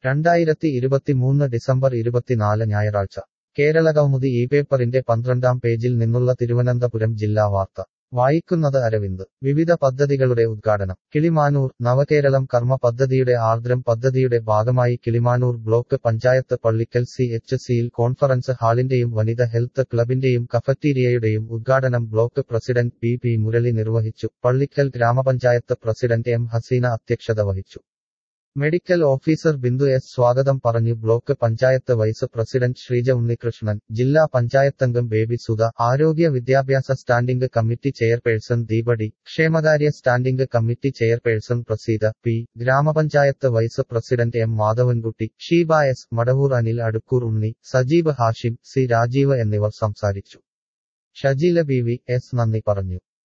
രണ്ടായിരത്തി ഇരുപത്തിമൂന്ന് ഡിസംബർ ഇരുപത്തിനാല് ഞായറാഴ്ച കേരള കൗമുദി ഈ പേപ്പറിന്റെ പന്ത്രണ്ടാം പേജിൽ നിന്നുള്ള തിരുവനന്തപുരം ജില്ലാ വാർത്ത വായിക്കുന്നത് അരവിന്ദ് വിവിധ പദ്ധതികളുടെ ഉദ്ഘാടനം കിളിമാനൂർ നവകേരളം കർമ്മ പദ്ധതിയുടെ ആർദ്രം പദ്ധതിയുടെ ഭാഗമായി Kilimanoor block panchayat Pallikkal C H സിയിൽ കോൺഫറൻസ് ഹാളിന്റെയും വനിത ഹെൽത്ത് ക്ലബിന്റെയും കഫറ്റീരിയയുടെയും ഉദ്ഘാടനം block president P P Murali നിർവഹിച്ചു പള്ളിക്കൽ ഗ്രാമപഞ്ചായത്ത് പ്രസിഡന്റ് എം ഹസീന അധ്യക്ഷത വഹിച്ചു മെഡിക്കൽ ഓഫീസർ ബിന്ദു എസ് സ്വാഗതം പറഞ്ഞു block panchayat vice president Sreeja Unnikrishnan ജില്ലാ പഞ്ചായത്തംഗം ബേബി സുധ ആരോഗ്യ വിദ്യാഭ്യാസ സ്റ്റാൻഡിംഗ് കമ്മിറ്റി ചെയർപേഴ്സൺ ദീപടി ക്ഷേമകാര്യ standing committee chairperson Praseetha P ഗ്രാമപഞ്ചായത്ത് vice president M Madhavankutty Sheeba S Madavoor Anil Adukkoor Unni Sajeeb Hashim C Rajeev എന്നിവർ സംസാരിച്ചു ഷജീല ബി വി എസ് നന്ദി പറഞ്ഞു